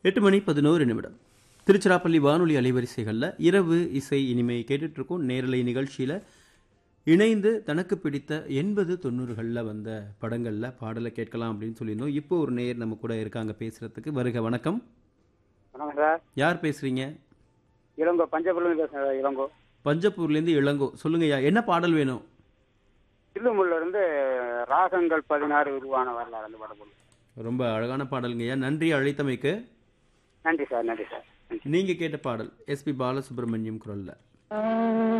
எட்டு மணி பதினோரு நிமிடம் திருச்சிராப்பள்ளி வானொலி அலைவரிசைகளில் இரவு இசை இனிமை கேட்டுட்டு இருக்கோம் நேரலை நிகழ்ச்சியில் இணைந்து தனக்கு பிடித்த எண்பது தொண்ணூறுகளில் வந்த படங்களில் பாடலை கேட்கலாம் அப்படின்னு சொல்லியிருந்தோம் இப்போ ஒரு நேர் நம்ம கூட இருக்காங்க பேசுறதுக்கு வருக வணக்கம் வணக்கம் சார் யார் பேசுறீங்க இளங்கோ பஞ்சபுரம் பேசுகிறேன் சார் இளங்கோ பஞ்சப்பூர்லேருந்து இளங்கோ சொல்லுங்கய்யா என்ன பாடல் வேணும் தில்லுமுல்ல இருந்து ராகங்கள் பதினாறு உருவான வரலாறு அந்த படம் போடுங்க. ரொம்ப அழகான பாடலுங்கய்யா நன்றி அழைத்தமைக்கு நன்றி சார் நன்றி சார் நீங்க கேட்ட பாடல் எஸ்பி பாலசுப்ரமணியம் குரல்ல